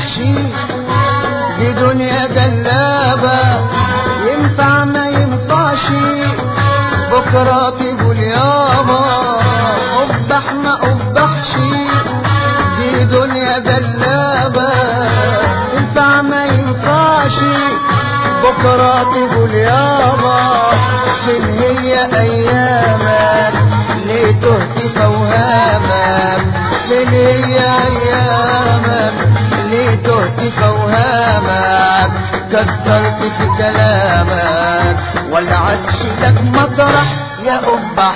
دي دنيا جلابة ينفع ما ينفعش بكرة تقول يابا قبح ما قبحش دي دنيا جلابة ينفع ما ينفعش بكرة تقول يابا فين هي أيامك ليه تهتي فوهامك فين هي أيامك ليه تهتي فوهامك كترت في كلامك ولا عادش لك مطرح يا قبح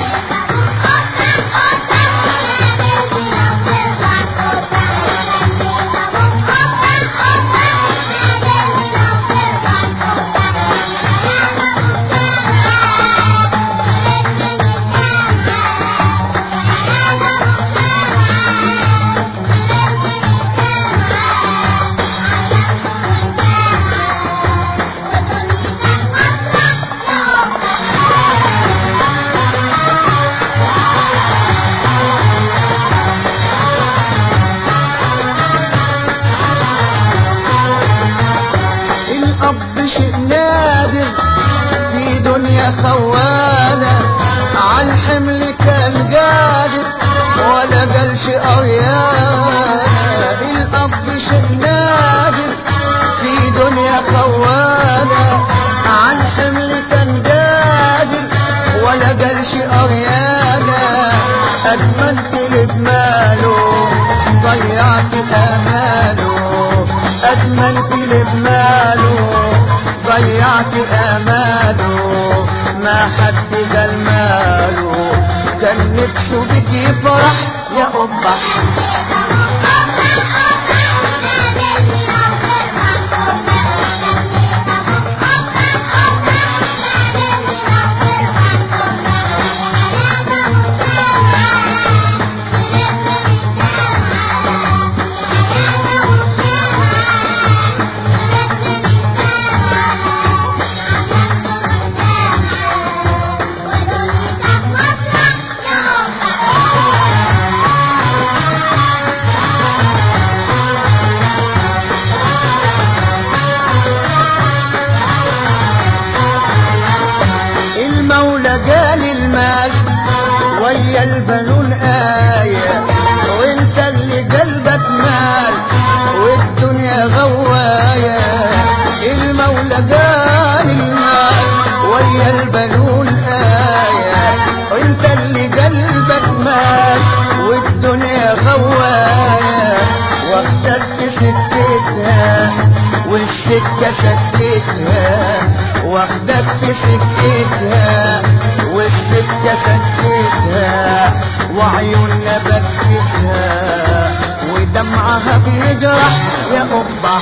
الأب شيء نادر في دنيا خوانة عن حمل كان قادر ولا قالش أغيانا الأب شيء نادر في دنيا خوانة عن حمل كان قادر ولا قالش أغيانا أجملت بماله ضيعت أماله أجملت بماله ضيعت أماله ما حد قال ماله كان نفسه بك يفرح يا قبح المولى قال المال ويا البنون آية وانت اللي قلبك مال والدنيا غواية المولى قال المال ويا البنون آية وانت اللي قلبك مال والدنيا غواية واخدك سكتها والسكة سكتها واخدك في سكتها والسكة سكتها وعيوننا بكتها ودمعها بيجرح يا قبح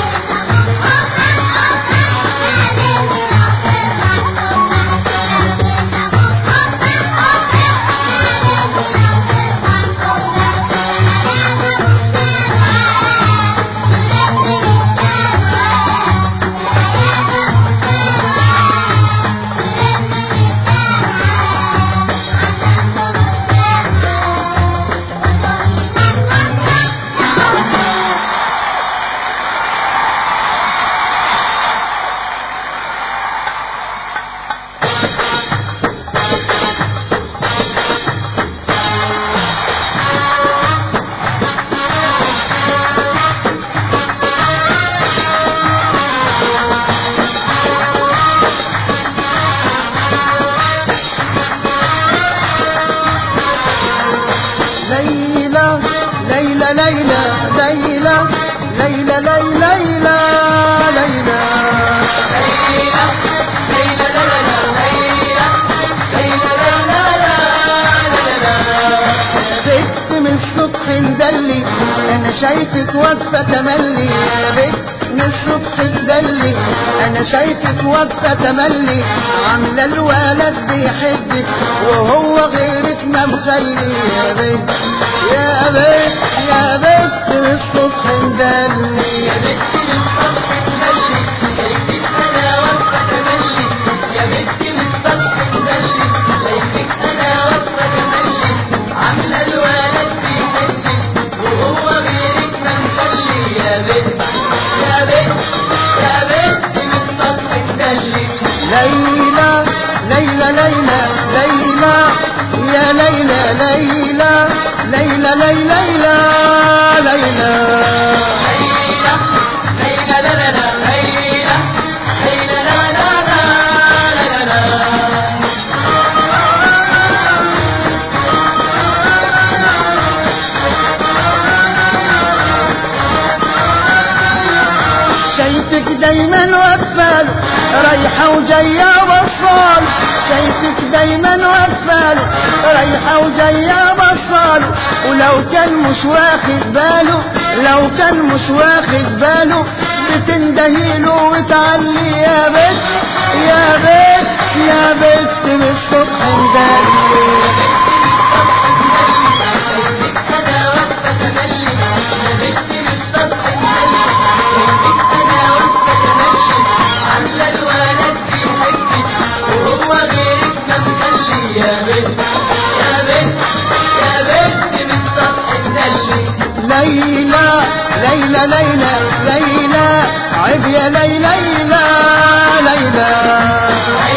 ليلى ليلى ليلى ليلى ليلى ليلى ليلى ليلى بت من الصبح مدلي انا شايفك واقفه تملي يا بت من الصبح مدلي انا شايفك واقفه تملي عامله الولد بيحبك وهو غيرك ما مخلي يا بت يا بت يا بت من الصبح مدلي يا بت من الصبح مدلي شايفك انا واقفه تملي يا بت من الصبح مدلي شايفك انا واقفه تملي عامله الولد بيحبك وهو غيرك ما مخلي يا ليلى ليلى ليلى شايفك دايما وفال رايحة وجاية بصال شايفك دايما وفال رايحة وجاية بصال ولو كان مش واخد باله لو كان مش واخد باله بتندهيله وتعلي يا بت يا بت يا بت من الصبح ندلي ليلى ليلى ليلى ليلى عيب يا ليلى ليلى ليلى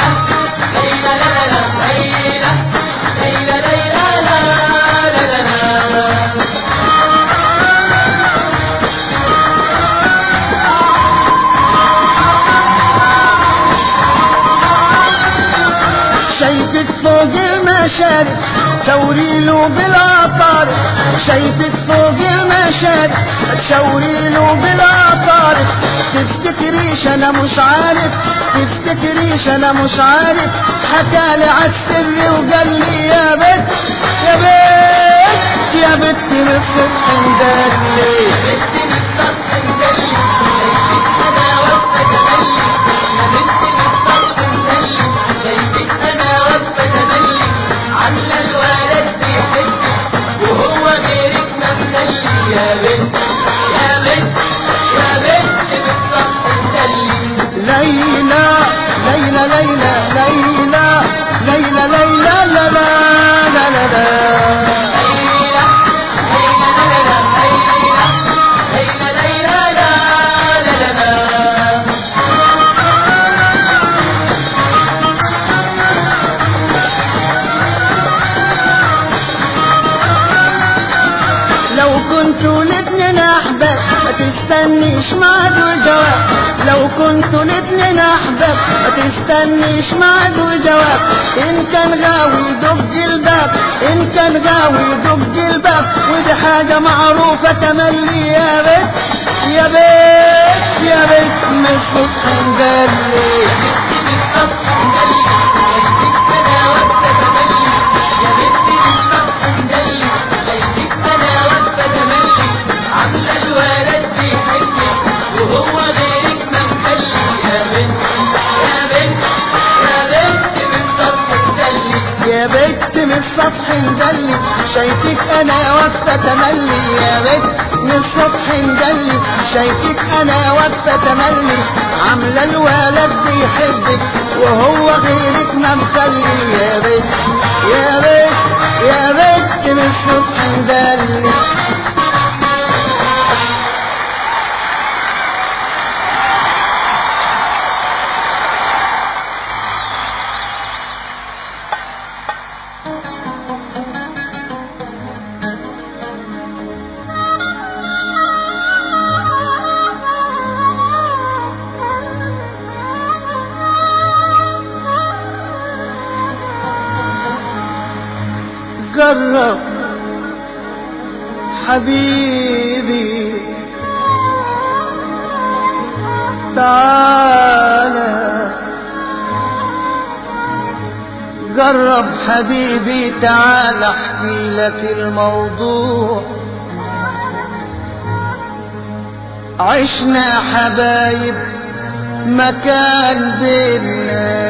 شايفك فوق المشارق تشاوري له بالعطار شايفك فوق المشارق تشاوري له بالعطار تفتكريش انا مش عارف تفتكريش انا مش عارف حكالي عالسر وقال لي يا بت يا بت يا بت من الصبح ندلي ليلى ليلى ليلى ليلى ليلى ليلى لا لا لا لا لا لو كنتوا الاتنين احباب ما تستنيش ميعاد وجواب لو كنتوا الاتنين احباب ما تستنيش ميعاد وجواب ان كان غاوي دق الباب ان كان غاوي دق الباب ودي حاجة معروفة تملي يا بيت يا بيت يا بيت من الصبح مجلي يا بنت من السطح ندلي شايفك انا واقفه تملي يا بنت من السطح ندلي شايفك انا واقفه تملي عامله الولد بيحبك وهو غيرك ما مخلي يا بنت يا بنت يا بنت من السطح ندلي جرب حبيبي تعالى جرب حبيبي تعال احكي لك الموضوع عشنا حبايب ما كان بينا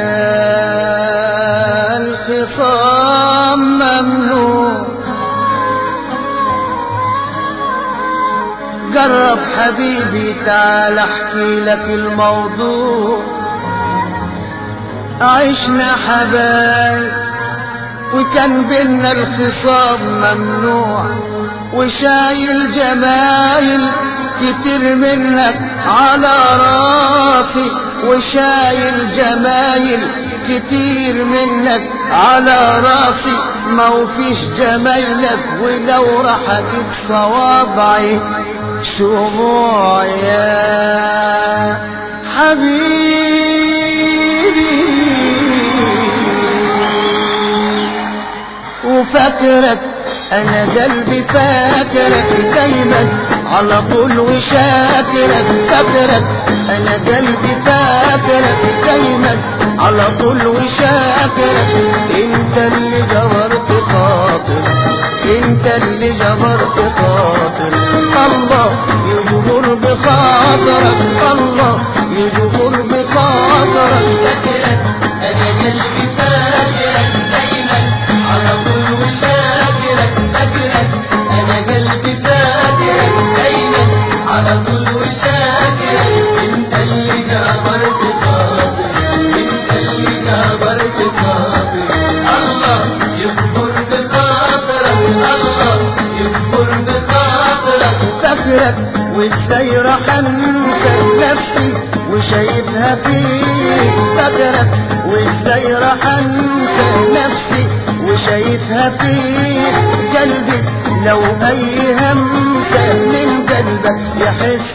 الخصام ممنوع جرب حبيبي تعال احكي لك الموضوع عشنا حبايب وكان بينا الخصام ممنوع وشايل جمايل كتير منك على راسي وشايل جمايل كتير منك على راسي ما وفيش جمايلك ولو راح اجيب صوابعي شموع يا حبيبي وفاكرك انا قلبي فاكرك دايما على طول وشاكرك فاكرك انا قلبي فاكرك دايما على طول وشاكرك انت اللي جبرت خاطر انت اللي جبرت خاطر الله يجبر بخاطرك الله يجبر بخاطرك فاكرك انا قلبي فاكرك دايما على طول وشاكرك فاكرك انا قلبي فاكرك دايما على طول وشاكرك انت اللي جبرت خاطر انت اللي جبرت خاطر الله يكبر بخاطرك الله يكبر بخاطرك فاكرك وازاي راح انسى نفسي وشايفها فيك فاكرك وازاي راح انسى نفسي وشايفها فيك قلبي لو اي همسة من قلبك يحس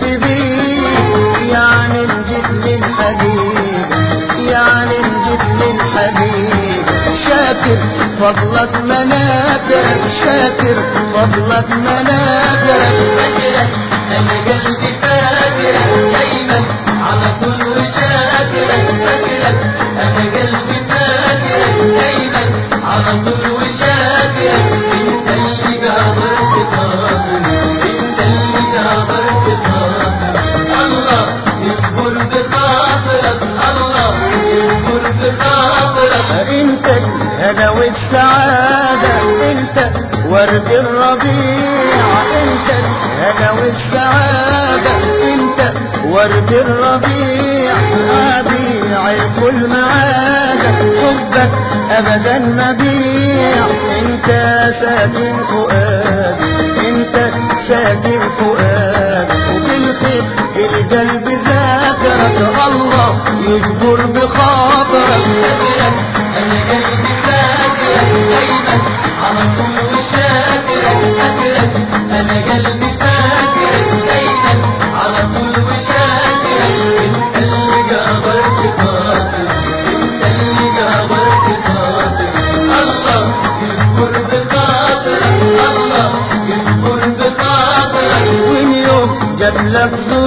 بيك يعني نجد للحبيب يعني نجد للحبيب شاكر فضلك مناكرك شاكر فضلك مناكرك فاكرك انا قلبي فاكرك دايما على طول وشاكرك فاكرك انا قلبي فاكرك دايما على طول وشاكرك انت اللي جابرت خاطر انت اللي جابرت خاطر الله يكبر بخاطرك الله يكبر بخاطرك انت الهنا والسعادة انت ورد الربيع انت الهنا والسعادة انت ورد الربيع ابيع الكل معاك حبك ابدا ما بيع انت ساكن فؤادي انت ساكن فؤادي وبالخير القلب ذاكرك الله يجبر بخاطرك فاكرك انا قلبي فاكرك دايما على طول وشاكرك فاكرك انا قلبي فاكرك دايما على طول وشاكرك انت اللي جبرت خاطر انت اللي جبرت خاطر الله يذكر بخاطرك الله يذكر بخاطرك وين يوم جاب لك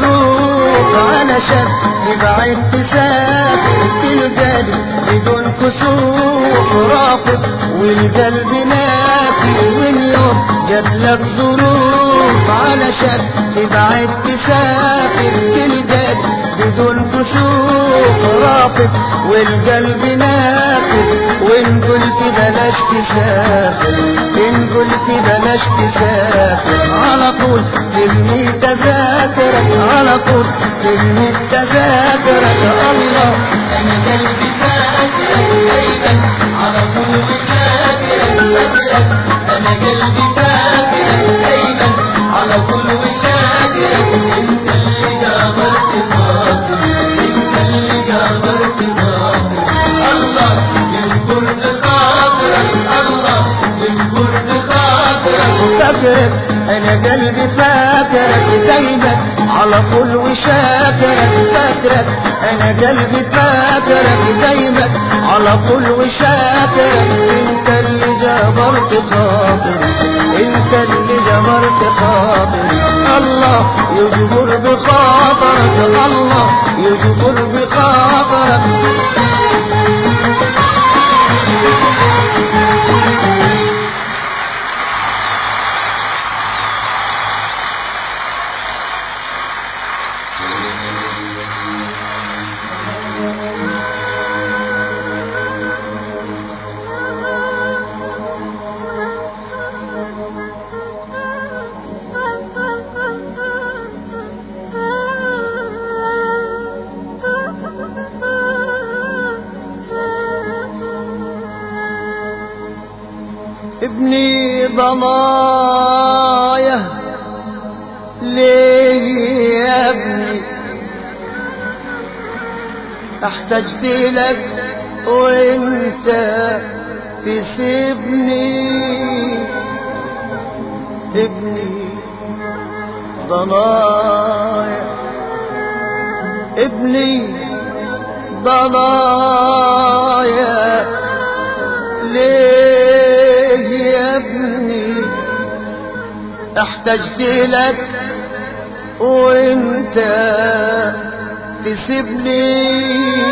ظروف علشان تبعد تسافر تلقاني بدون كسوف رافض والقلب نافي وين يوم جاب لك ظروف علشان تبعد تسافر تلقاني بدون كسوف رافض والقلب نافذ وان قلت بلاش تسافر ان قلت بلاش تسافر على طول ترمي تذاكرك على طول ترمي تذاكرك الله انا قلبي فاكرك دايما على طول وشاكرك فاكرك انا قلبي فاكرك دايما على طول وشاكرك انت اللي جابرت خاطر انت اللي جابرت خاطر الله يذكر بخاطرك الله يذكر بخاطرك فاكرك انا قلبي فاكرك دايما على طول وشاكرك فاكرك انا قلبي فاكرك دايما على طول وشاكرك انت اللي جبرت خاطري انت اللي جبرت خاطري الله يجبر بخاطرك الله يجبر بخاطرك ضنايا ليه يا ابني احتجت لك وانت تسيبني ابني ضنايا ابني ضنايا ليه يا ابني احتجت لك وانت تسيبني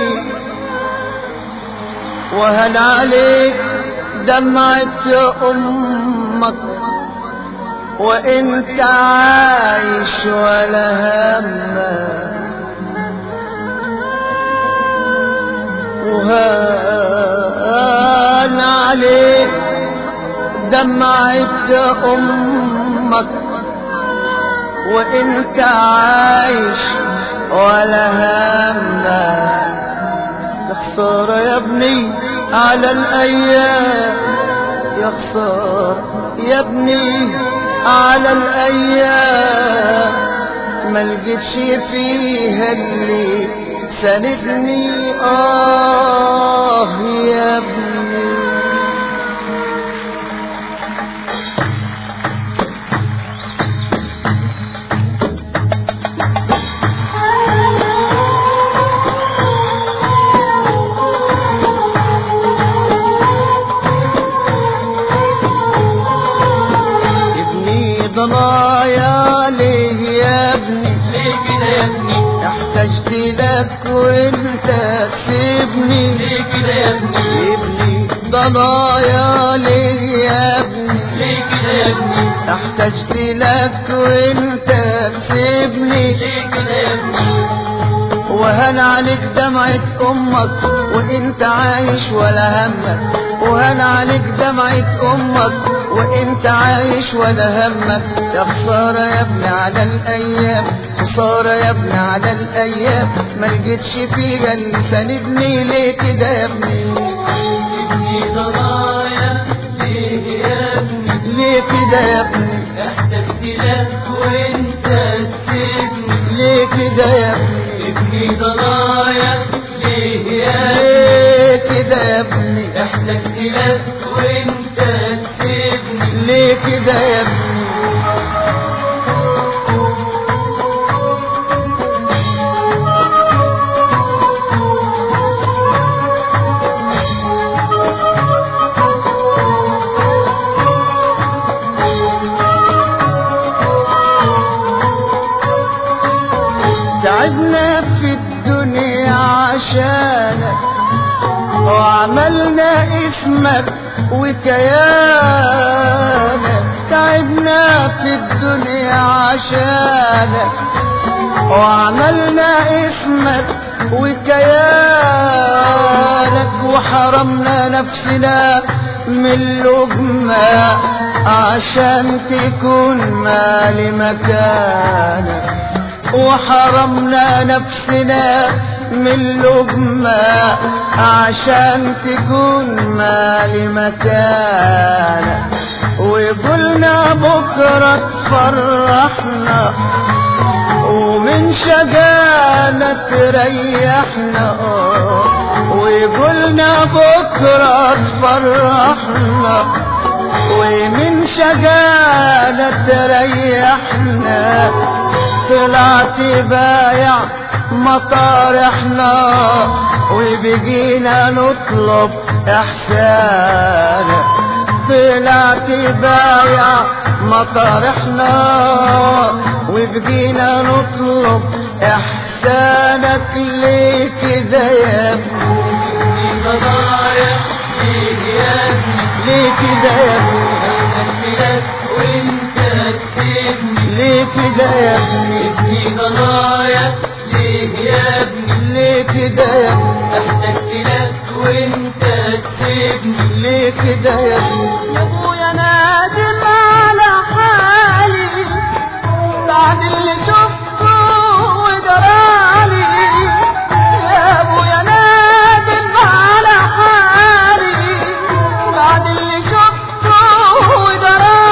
وهل عليك دمعة امك وانت عايش ولا همك وهان عليك دمعة امك وانت عايش ولا همك يا خسارة يا ابني على الايام يا خسارة يا ابني على الايام ما لقيتش فيها اللي ساندني اه يا ابني ابني ضنايا ليه يا ابني ليه كده يا ابني احتجت لك وانت تسيبني ليه كده يا ابني ابني ضنايا ليه يا ابني ليه كده يا ابني احتجت لك وانت تسيبني ليه كده يا ابني وهن عليك دمعة امك وانت عايش ولا همك وهن عليك دمعة امك وانت عايش ولا همك يا خسارة يا ابني على الايام خسارة يا ابني على الايام ما لقيتش فيها اللي ساندني ليه كده يا ابني ابني ضنايا ليه يا ابني ليه كده يا ابني احتجت لك وانت تسيبني ليه كده يا ابني ابني ضنايا ليه يا ابني ليه كده يا ابني احتجت لك وانت تسيبني ليه كده يا ابني تعبنا في الدنيا عشانك وعملنا اسمك وكيانك تعبنا في الدنيا عشانك وعملنا اسمك وكيانك وحرمنا نفسنا من لقمة عشان تكون مال مكانك وحرمنا نفسنا من لقمة عشان تكون مال مكانك وقلنا بكرة تفرحنا ومن شجانا تريحنا وقلنا بكرة تفرحنا ومن شجانا تريحنا طلعت بايع مطارحنا وبقينا نطلب احسانك طلعت بايع مطارحنا وبقينا نطلب احسانك ليه كده يا ابني ابني ضنايا ليه يا ابني ليه كده يا ابني احتجت لك وانت تسيبني ليه كده يا ابني ابني ضنايا ليه يا ابني ليه كده يا ابني احتجت لك وانت تسيبني ليه كده يا ابني يا ابويا نادم على حالي بعد اللي شفته وجرالي يا ابويا نادم على حالي بعد اللي شفته وجرالي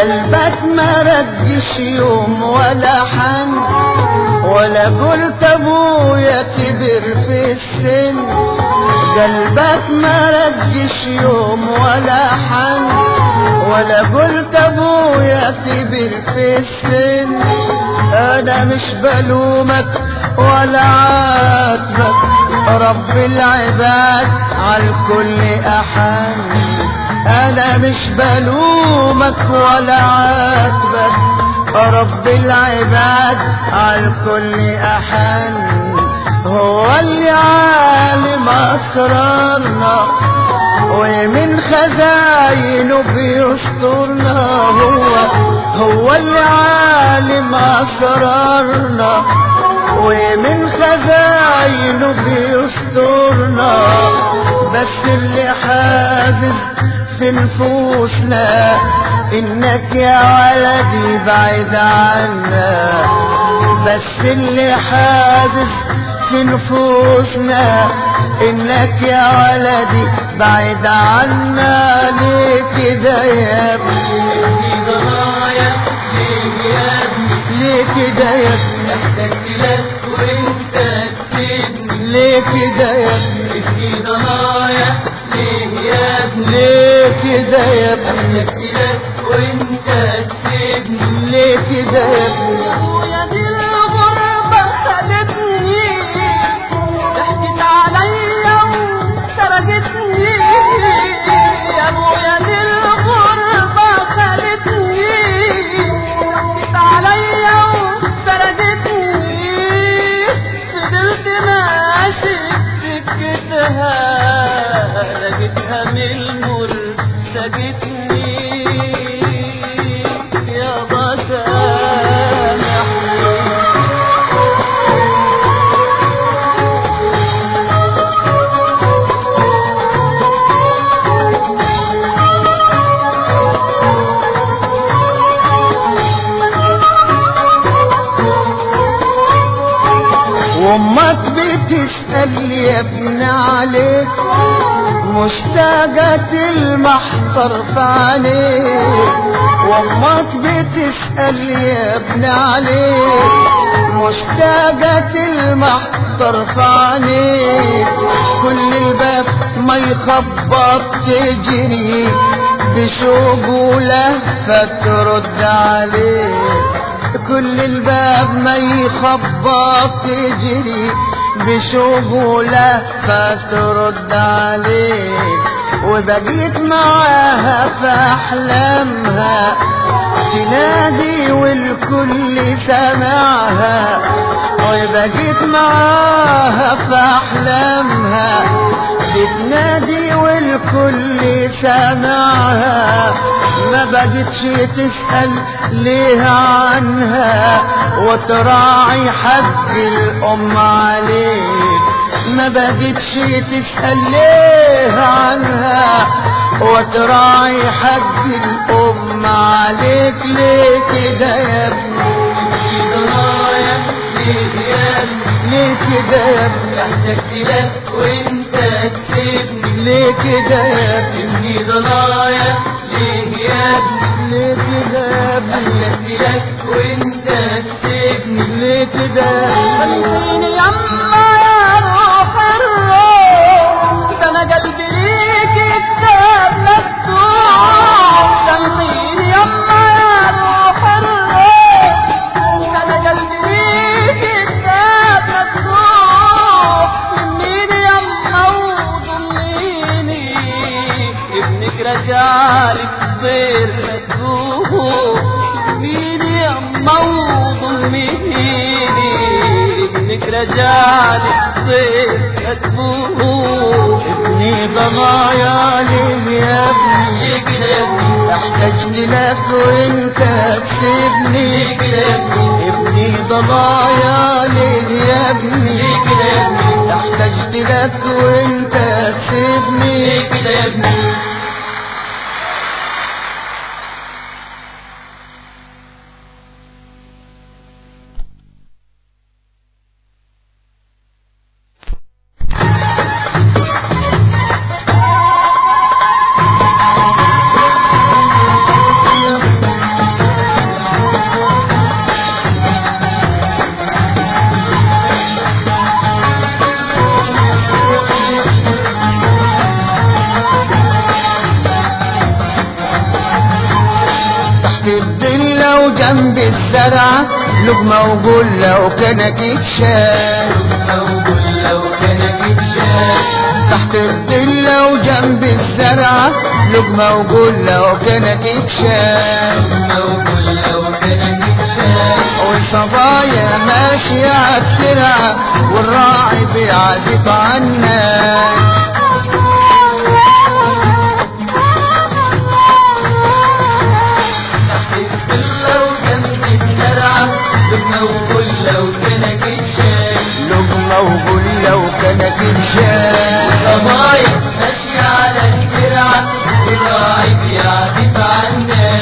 قلبك ما ردش يوم ولا حن ولا قلت ابويا كبر في السن قلبك ما ردش يوم ولا حن ولا قلت ابويا كبر في السن انا مش بلومك ولا عاتبك رب العباد عالكل احن انا مش بلومك ولا عاتبك رب العباد عالكل احن هو اللي عالم اسرارنا ومن خزاينه بيسترنا هو هو اللي عالم اسرارنا ومن خزاينه بيسترنا بس اللي حافظ في نفوسنا انك يا ولدي بعيد عنا بس اللي حافظ في نفوسنا انك يا ولدي بعيد عنا ليه كده يا ابني في ضنايا ليه يا ابني ليه كده يا ابني احتجت لك وانت تسيبني ليه كده يا ابني في ضنايا ليه يا ابني ليه كده يا ابني احتجت لك وانت تسيبني ليه كده يا ابني ابويا دي الغربة خدتني ضحكت عليا وسرقتني يا ابويا دي الغربة خدتني ضحكت عليا وسرقتني فضلت ماشي بسكتها لقيتها من المر سجتني يا بسامح وامك بتسأل يا ابن عليك مشتاقة المحضر في عينيك وامك بتسأل يا ابن عليك مشتاقة المحضر في عينيك كل الباب ما يخبط تجري بشوق ولهفة ترد عليك كل الباب ما يخبط تجري بشغولة فترد عليك وبقيت معاها في أحلامها تنادي والكل سمعها وبقيت معاها في أحلامها بتنادي والكل سمعها ما بقتش تسأل ليه عنها وتراعي حق الأم عليك ما بقتش تسأل ليه عنها وتراعي حق الأم عليك ليه كده يا ابني في ضنايا ليه يا ابني ليه كده يا ابني احتجت لك وانت تسيبني ليه كده يا ابني في ضنايا ليه يا ابني ليه كده يا ابني احتجت لك وانت تسيبني ليه كده يا ابني خليني يما يا روح الروح ده انا قلبي ليك كتاب مفتوح سامحيني يما يا روح الروح ده انا قلبي ليك كتاب مفتوح لميني يما وضميني ابنك رجالك طير مفتوح لميني يما وضميني ابنك رجالك طير مفتوح ابني ضنايا ليه يا ابني ليه كده يا ابني احتجت لك وانت تسيبني ليه كده يا ابني ابني ضنايا ليه يا ابني ليه كده يا ابني احتجت لك وانت تسيبني ليه كده يا ابني الزرعة لقمة وقول لو كانت اتشال موجود لو كانت اتشال تحت الضلة وجنب الزرعة لقمة وقول لو كانت اتشال موجود لو كانت اتشال والصبايا ماشية عالسرعة والراعي بيعزف عنا لو جنب الزرعة موجود لو كانت اتشال لقمة وقول لو كانت اتشال ضماير ماشية على الزرعة والراعي بيعزف عنا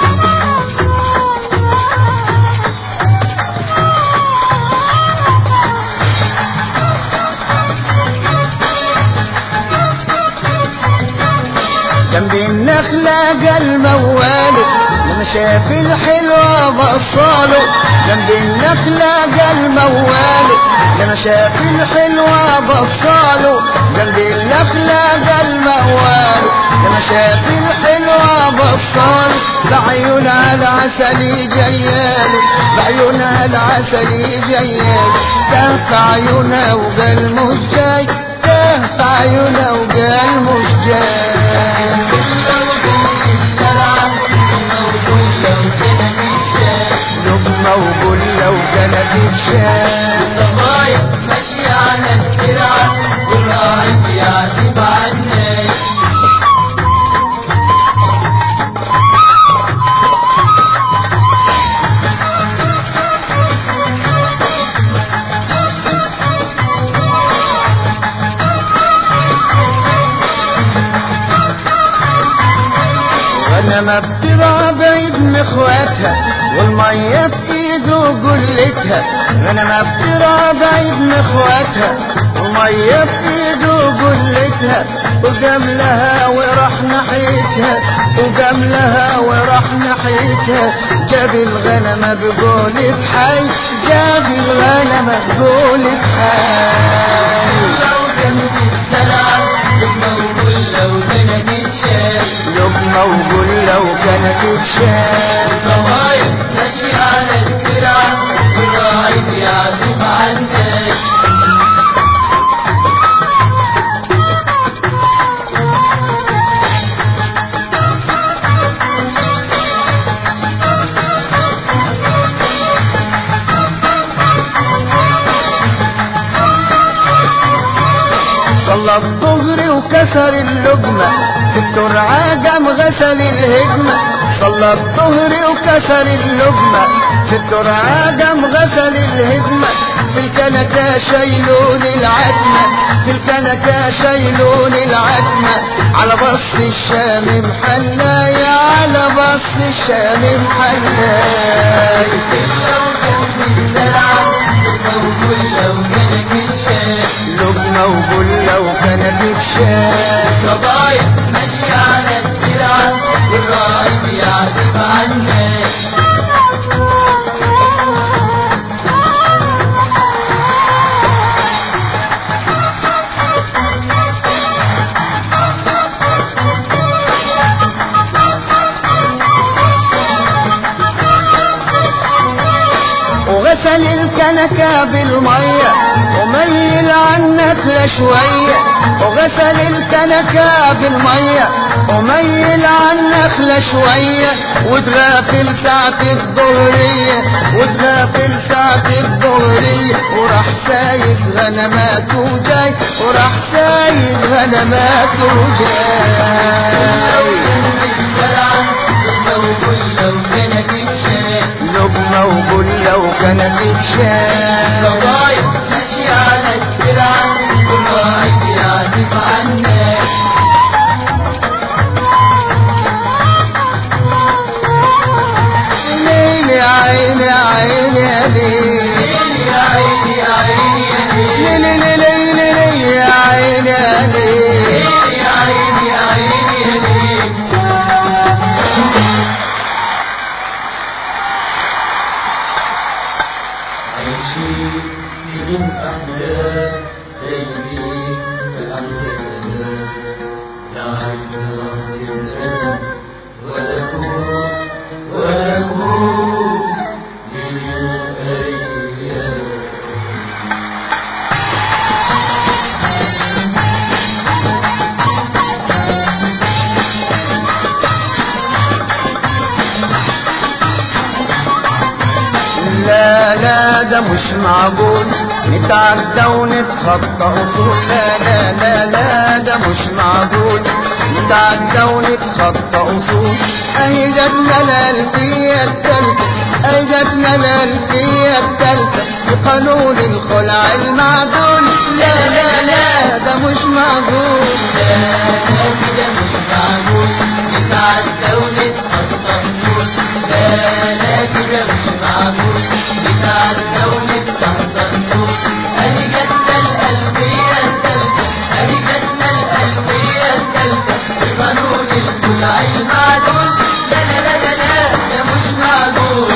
جنب النخلة قال مواله لما شاف الحلوة بصاله جنب النخلة قال مواله لما شاف الحلوة بصاله جنب النخلة قال مواله لما شاف الحلوة بصاله بعيونها العسل جياله بعيونها العسل جياله كان في عيونها وقال مش جاي كان في عيونها وقال مش جاي لقمة وقول لو كانت اتشال ماشي على الزرعة والراعي بيعزف عنا وانا ما بترعى بعيد من اخواتها والمية في ايده قلتها انا ما بترعى بعيد من اخواتها والمية في ايده قلتها وقام لها وراح ناحيتها وقام لها وراح ناحيتها جاب الغنمة بقول حي جاب الغنمة بقول حي لو جنب الزرعة موجود لو كانت اتشال لقمة وقول لو كانت اتشال ضماير ماشي على الزرعة والراعي بيعزف عنا صلى الظهر وكسر اللقمة في الترعة قام غسل الهجمة صلى الظهر وكسر اللقمة في الترعة قام غسل الهجمة في الكنكة شايلون العتمة في الكنكة شايلون العتمة على بص الشام محلاي على بص الشام محلاي لو جنب الزرعة موجود لو كانت اتشال لقمة وقول لو كانت اتشال ضماير ماشي على الزرعة والراعي بيعزف عنا وغسل الكنكة بالمية وميل عنك شوية وغسل الكنكة بالمية وميل عنك شوية وتغافل ساعة الظهرية وتغافل ساعة الظهرية وراح سايق غنمات وجاي وراح سايق غنمات وجاي الزرعة موجود لو كانت اتشال لقمة وقول لو كانت اتشال ضماير ماشي على الزرعة والراعي بيعزف عنا ليل يا عيني يا عيني يا ليل يا عيني يا عيني يا ليل ليل ليل ليل ليل يا عيني يا ليل يا عيني يا عيني يا ليل عايشين ده مش معقول نتعدى ونتخطى اصول لا لا لا لا ده مش معقول نتعدى ونتخطى اصول اهي جاتنا الالفية التالتة اهي جاتنا الالفية التالتة بقانون الخلع المعدول لا لا لا ده مش معقول كده مش معقول نتعدى ونتخطى النور لا لا كده مش معقول نتعدى ونتخطى النور أهي جاتنا الألفية التالتة أهي جاتنا الألفية التالتة بقانون الخلع المعدول لا لا لا لا لا ده مش معقول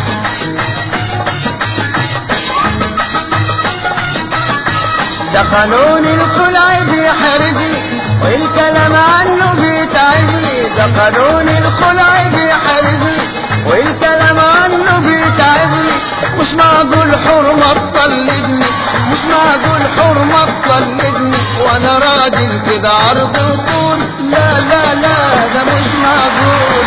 ده قانون الخلع بيحرجني والكلام عنه بيتعبني ده قانون الخلع بيحرجني والكلام عنه بيتعبني مش معقول حرمة تطلقني مش معقول حرمة تطلقني وانا راجل كده عرض وطول لا لا لا ده مش معقول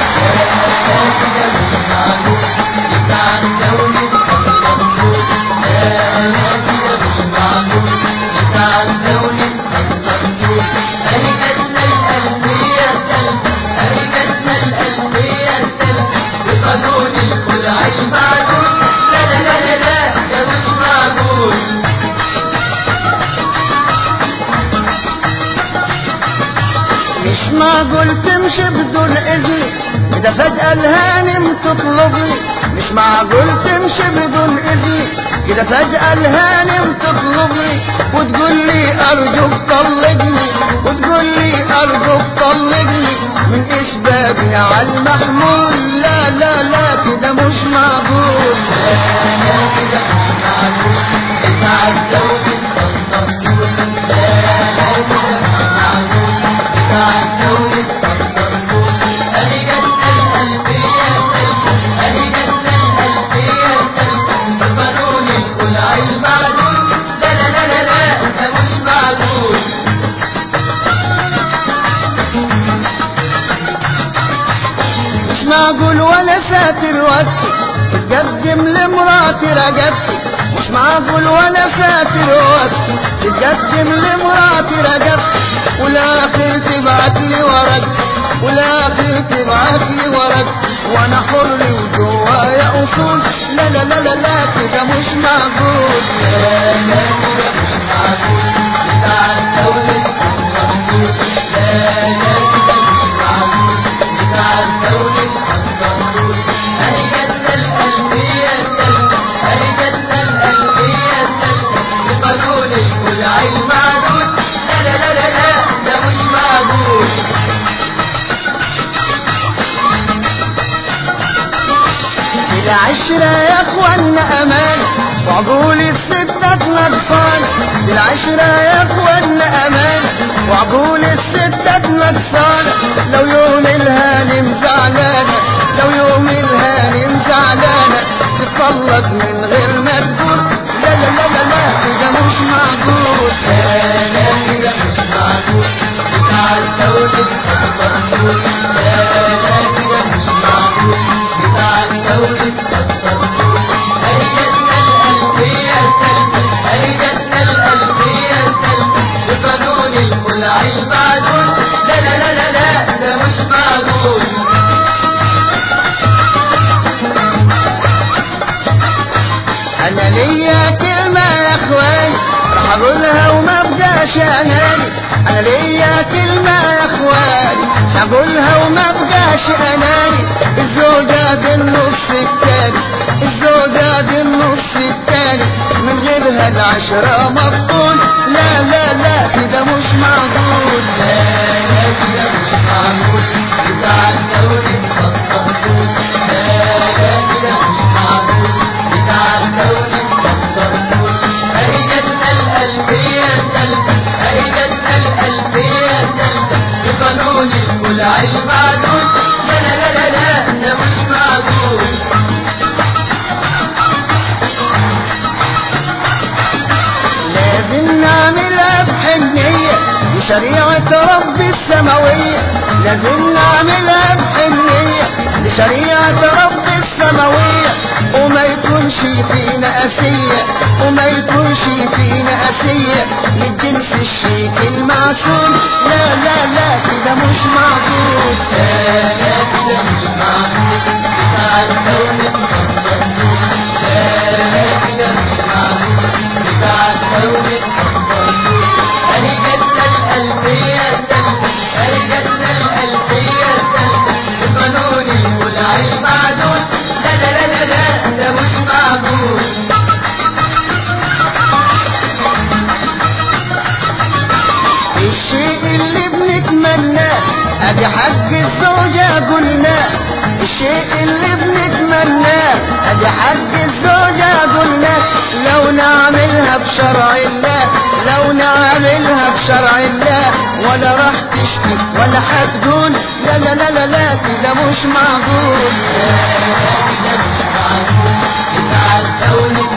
مش معقول تمشي بدون اذني ده فجأة الهانم تطلبني مش معقول تمشي بدون اذني كده فجأة الهانم تطلبني وتقول لي ارجوك طلقني وتقول لي ارجوك طلقني من اسبابي على المحمول لا لا لا كده مش معقول مش معقول ولا ساتر وقتي تقدم لمراتي رقبتي مش معقول ولا ساتر وقتي تقدم لمراتي رقبتي والاخر تبعت لي ورق والاخر تبعت لي ورق وانا حر وجوايا اصول لا لا لا لا لا كده مش معقول لا لا كده مش معقول بالعشرة يا اخوانا امان وعقول الستات نقصان بالعشرة يا اخوانا امان وعقول الستات نقصان لو يوم الهانم زعلانة لو يوم الهانم زعلانة تطلق من غير ما تقول لا لا لا لا لا كده مش معقول لا لا كده مش معقول بتاع الدولة لا لا كده مش معقول بتاع الدولة لا لا لا لا لا ده مش معقول انا ليا كلمة يا اخواني راح اقولها وما بقاش اناني انا ليا كلمة يا اخواني هقولها وما بقاش اناني الزوجة دي النص التاني الزوجة دي النص التاني من غيرها العشرة مفقود لا لا لا كده مش معقول لا لا كده مش معقول بتاع الدولة الصفصفون لا لا كده مش معقول بتاع الدولة الصفصفون أهي جاتنا الألفية الثالثة أهي جاتنا الألفية الثالثة بقانون الخلع المعدود لا لا لا لا لا ده مش معقول لازم نعملها بحنية لشريعة ربي السماوية لازم نعملها بحنية لشريعة ربي السماوية وما يكونش فينا أسية وما يكونش فينا أسية للجنس الشيك المعسول لا لا لا كده مش معقول لا لا كده مش معقول بتاع الدولة لا لا كده مش معقول بتاع الدولة أهي جاتنا الألفية الثالثة أهي جاتنا الألفية الثالثة بقانون الخلع المعدول لا لا لا لا لا ده مش معقول الشيء اللي بنتمناه ادي حق الزوجة قلناه الشيء اللي بنتمناه ادي حق الزوجة قلناه لو نعملها بشرع الله لو نعملها بشرع الله ولا راح تشكي ولا حتقول لا لا لا لا لا كده مش معقول بتاع الدولة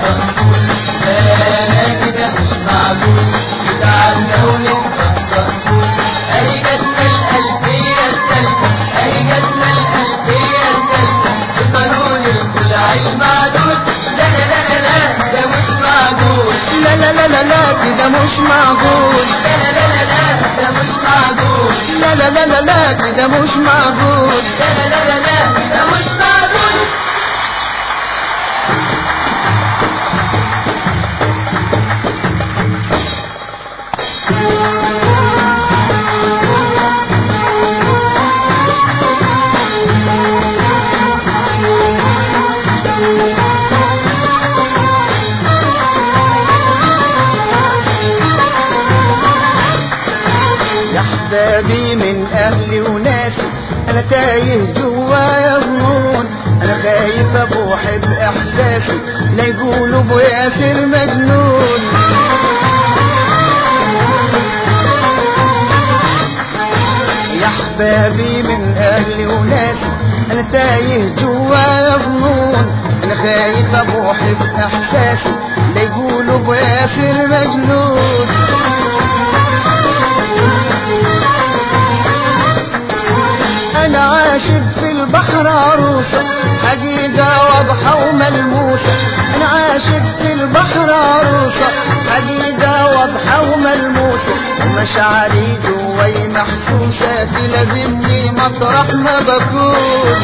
لا لا كده مش معقول بتاع الدولة أهي جاتنا الألفية الثالثة أهي جاتنا الألفية الثالثة بقانون الخلع المعدول لا لا لا لا لا ده مش معقول لا لا لا لا لا كده مش معقول لا لا لا لا لا ده مش معقول لا لا لا لا لا كده مش معقول لا لا لا لا لا ده مش معقول يا احبابي من اهلي وناسي انا تايه جوايا ظنون انا خايف ابوح باحساسي لا يقولوا ابو ياسر مجنون يا احبابي من اهلي وناسي انا تايه جوايا ظنون انا خايف ابوح باحساسي لا يقولوا ابو ياسر مجنون انا عاشق في البحر عروسة حقيقة واضحة وملموسة انا عاشق في البحر عروسة حقيقة واضحة وملموسة ومشاعري جواي محسوسة تلازمني مطرح ما بكون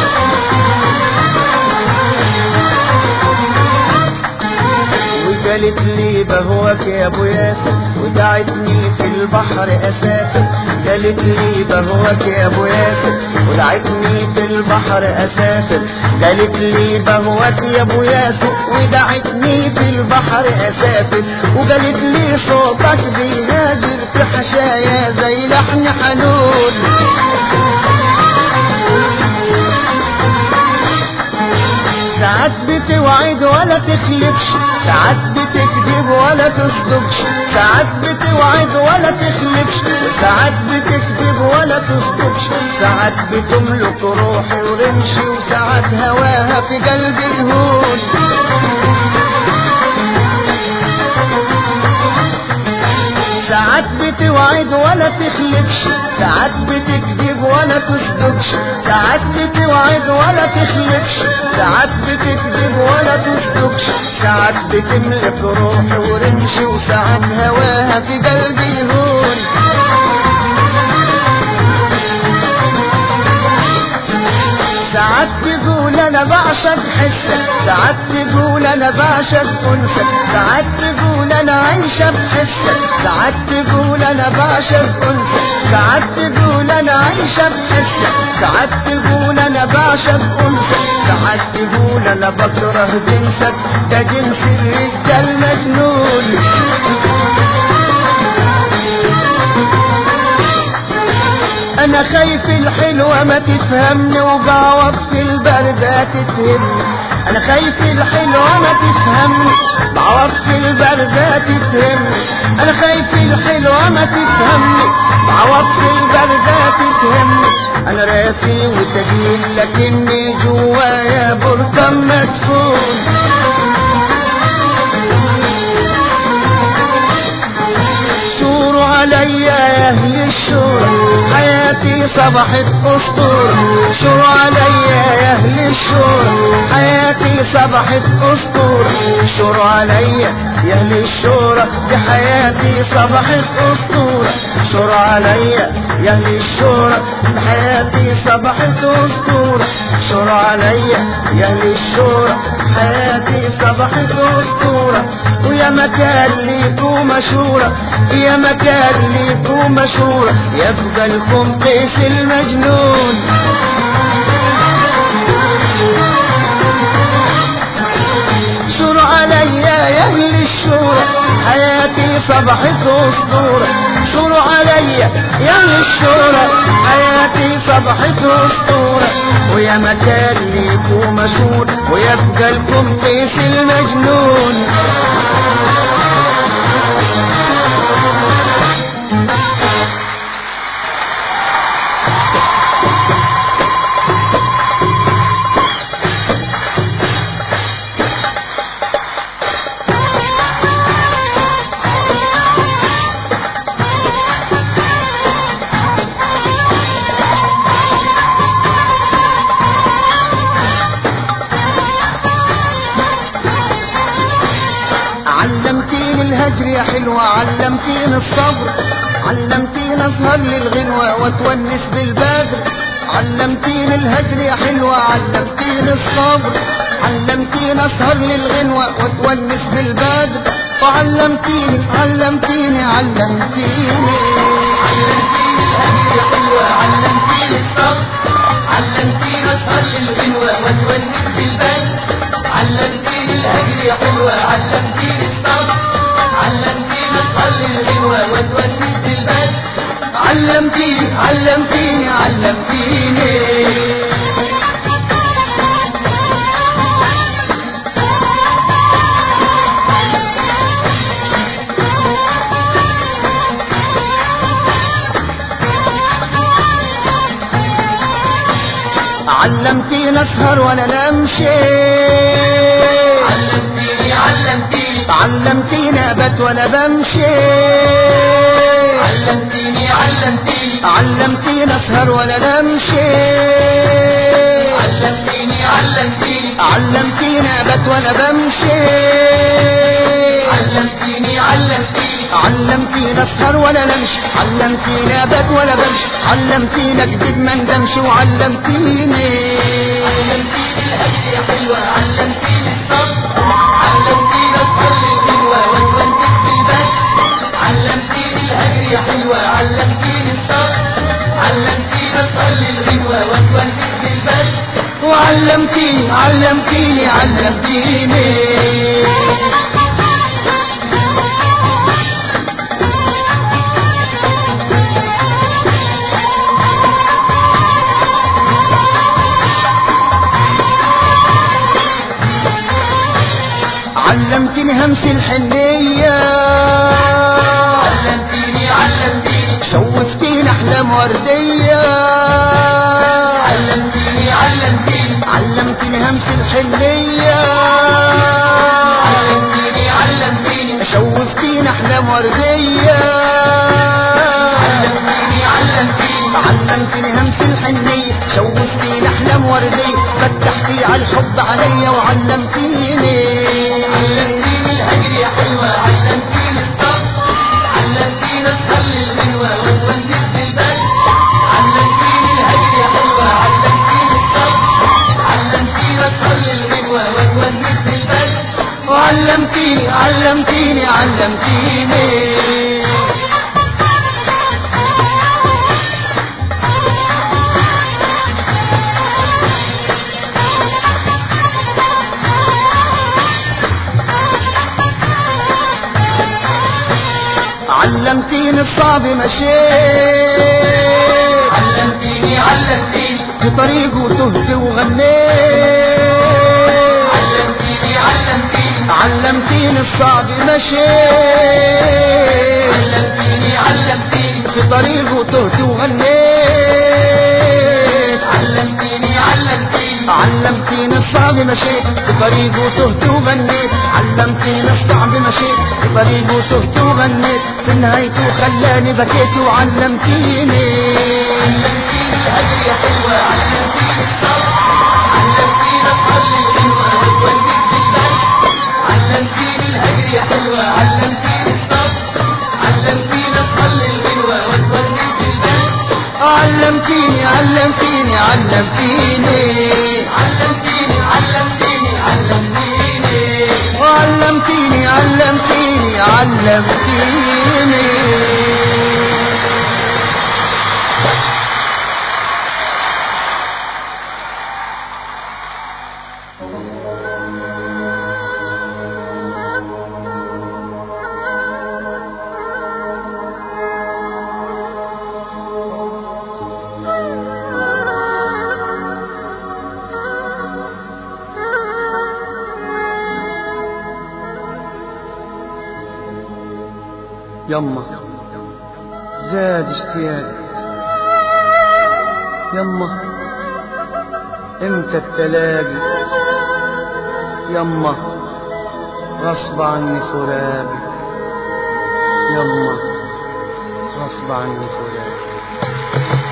وقالت لي بهوك يا ابو ياسر ودعتني في البحر اسافر قالت لي بهوك يا ابو ياسر ودعتني في البحر اسافر قالت لي بهوك يا ابو ياسر ودعتني في البحر اسافر وقالت لي صوتك بيهاجر في حشايا زي لحن حنون ساعات بتوعد ولا تخلفش ساعات بتكذب ولا تصدقش ساعات بتوعد ولا تخلفش ساعات بتكذب ولا تصدقش ساعات بتملك روحي ورمشي وساعات هواها في قلبي يهون ساعات بتوعد ولا تخلفش ساعات بتكذب ولا تصدقش ساعات بتوعد ولا تخلفش ساعات بتكذب ولا تصدقش ساعات بتملك روحي ورمشي وساعات هواها في قلبي يهون ساعات تقول انا بعشق حسك ساعات تقول انا بعشق انسك ساعات تقول انا عايشة بحسك ساعات تقول انا بعشق انسك ساعات تقول انا عايشة بحسك ساعات تقول انا بعشق انسك ساعات تقول انا بكره جنسك ده جنس الرجال مجنون انا خايف الحلوة ما تفهمني وبعوض في البردة تتهمني انا خايف الحلوة ما تفهمني بعوض في البردة تتهمني انا خايف الحلوة ما تفهمني بعوض في البردة تتهمني انا راسي وتجيل لكني جوايا بركان مدفون شور عليا يا اهل الشورى حياتي صبحت اسطورة شورى عليا يا اهل الشورى حياتي صبحت اسطورة شورى عليا يا اهل الشورى دي حياتي صبحت اسطورة شورى عليا يا اهل الشورى دي حياتي صبحت اسطورة شورى عليا يا اهل الشورى حياتي صبحت اسطورة ويا مكان ليكو مشهورة يا مكان ليكو مشهورة يبقى لكم قيس المجنون شور عليا يا اهل الشورى حياتي صبحت اسطورة شور عليا يا اهل الشورى حياتي صبحت اسطورة ويا مكان ليكو مشهور ويبقى لكم قيس المجنون علمتيني الهجر يا حلوة علمتيني الصبر علمتيني اسهر للغنوة واتونس بالبدر علمتيني الهجر يا حلوة علمتيني الصبر علمتيني اسهر للغنوة واتونس بالبدر وعلمتيني علمتيني علمتيني علمتيني حلوة علمتيني الصبر علمتيني اسهر للغنوة واتونس بالبال علمتيني الهجر يا حلوة علمتيني الصبر علمتيني اسهر للغنوة واتونس بالبال علمتيني علمتيني علمتيني علمتيني اسهر وانا نمشي علمتيني علمتيني علمتيني ابات وانا بمشي علمتيني علمتيني علمتيني اسهر وانا نمشي علمتيني علمتيني علمتيني ابات وانا بمشي علمتيني علمتيني علمتيني اسهر ولا نمشي علمتيني ابات ولا بمشي علمتيني اكذب ما ندمش وعلمتيني علمتيني الهجر يا حلوة علمتيني الصبر علمتيني اسهر للغنوة واتونس بالبال علمتيني الهجر يا حلوة علمتيني الصبر علمتيني اسهر للغنوة واتونس بالبال وعلمتيني علمتيني علمتيني علمتني همس الحنية علمتيني علمتيني شوفتيني احلام وردية علمتيني علمتيني علمتني همس الحنية علمتيني علمتيني شوفتيني احلام وردية علمتيني علمتيني علمتني همس الحنية شوفتيني احلام وردية فتحتي على الحب عليا وعلمتيني علمتيني الهجر يا حلوة علمتيني الصبر علمتيني اسهر للغنوة واتونس بالبال علمتيني الهجر يا حلوة علمتيني الصبر علمتيني اسهر للغنوة واتونس بالبال وعلمتيني علمتيني علمتيني علمتيني الصعب مشيت علمتيني علمتيني في طريقه تهت وغنيت علمتيني علمتيني علمتيني الصعب مشيت علمتيني علمتيني في طريقه تهت وغنيت علمتيني علمتيني علمتيني الصعب مشيت في طريقه تهت وغنيت علمتيني الصعب مشيت في طريق وتهت وغنيت في نهايته خلاني بكيت وعلمتيني علمتيني الهجر يا حلوة علمتيني الصبر علمتيني اصلي الغنوة وتولد بالبلد علمتيني الهجر يا حلوة علمتيني الصبر علمتيني اصلي الغنوة وتولد بالبلد علمتيني علمتيني علمتيني علمتيني علمتيني علمتيني علمتيني علمتيني علمتيني يما زاد اشتياقي يما امتى التلاقي يما غصب عني فراقك يما غصب عني فراقك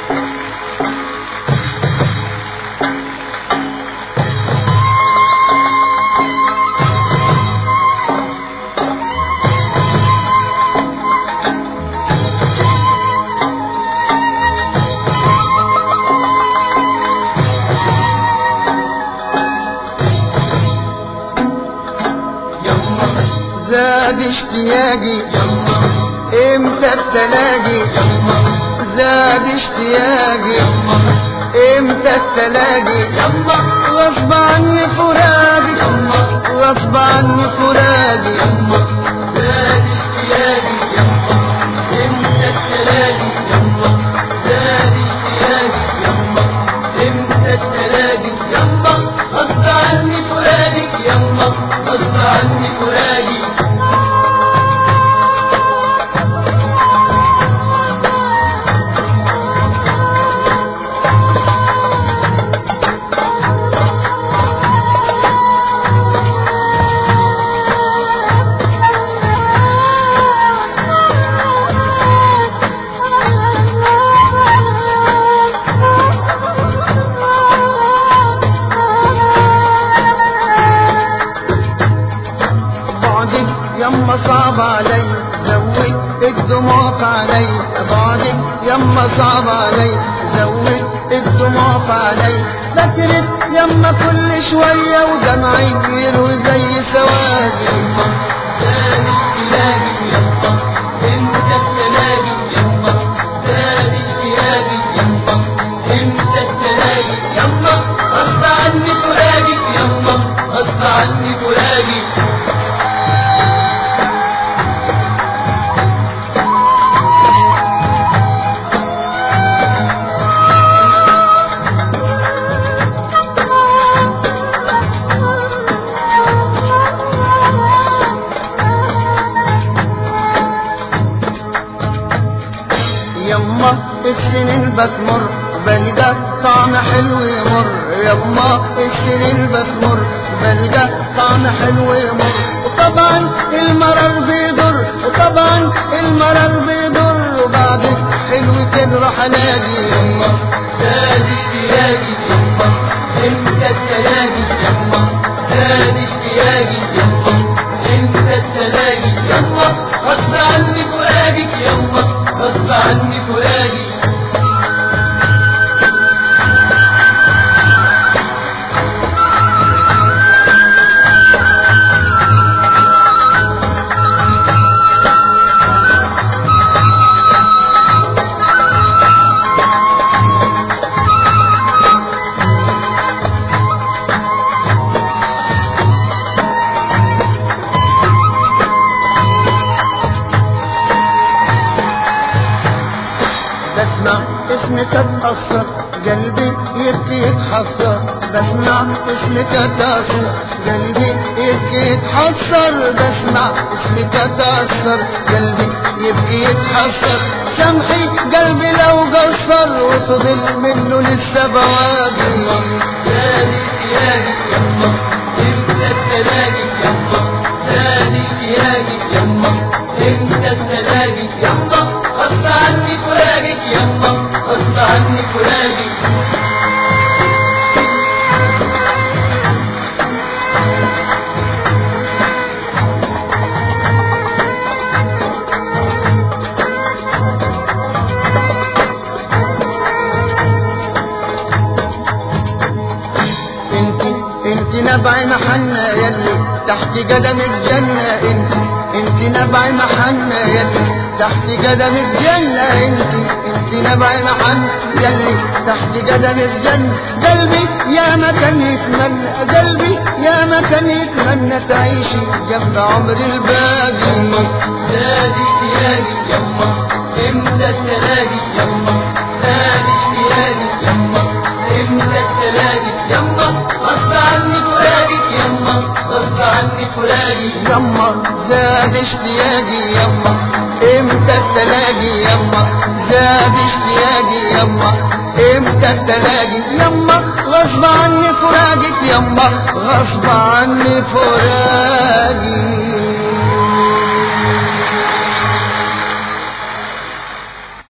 يما زاد اشتياقي يما امتى التلاقي يما زاد اشتياقي امتى التلاقي يما غصب عني فراقك يما غصب عني فراقي يما زاد اشتياقي يما امتى التلاقي يما زاد اشتياقي يما امتى التلاقي يما غصب عني فؤادك يما غصب عني فؤادي بعدك يما صعب علي زود الدموع علي بعدك يما صعب علي زود الدموع علي فكرت يما كل شوية ودمعي يروي زي سوادي زاد اشتياقي يما امتى التلاقي يما زاد اشتياقي يما امتى التلاقي يما غصب عني فؤادك يما غصب عني فؤادي يما السنين بتمر بلقى طعم حلو يمر يما السنين بتمر بلقى طعم حلو يمر وطبعا المرر بيضر وطبعا المرر بيضر وبعد حلو كده راح الاقي يما زاد اشتياقي يما امتى التلاقي يما زاد اشتياقي يما امتى التلاقي يما غصب عني فؤادك يما غصب عني فؤادي بسمع اسمك اتأثر قلبي يبكي يتحسر بسمع اسمك اتأثر قلبي يبكي يتحسر بسمع اسمك اتأثر قلبي يبكي يتحسر سامحي قلبي لو قصر وفضل منه لسه بواقي زاد اشتياقي يما امتى التلاقي يما زاد اشتياقي فراقك يما غصب عني فراقك انت انت نبع محنا يلي تحت قدم الجنة انت انت نبع محنا يلي تحت قدم الجنة انت انت نبع محنا يلي تحت قدم الجنة قلبي يا ما كان يتمنى قلبي يا ما كان يتمنى تعيشي جنب عمري الباقي زاد اشتياقي يما امتى تلاقي يما زاد اشتياقي يما امتى تلاقي يما غصب عني فراقك يما غصب عني فراقي يما زاد اشتياقي يما امتى تلاقي يما زاد اشتياقي يما امتى تلاقي يما غصب عني فراقك يما غصب عني فراقي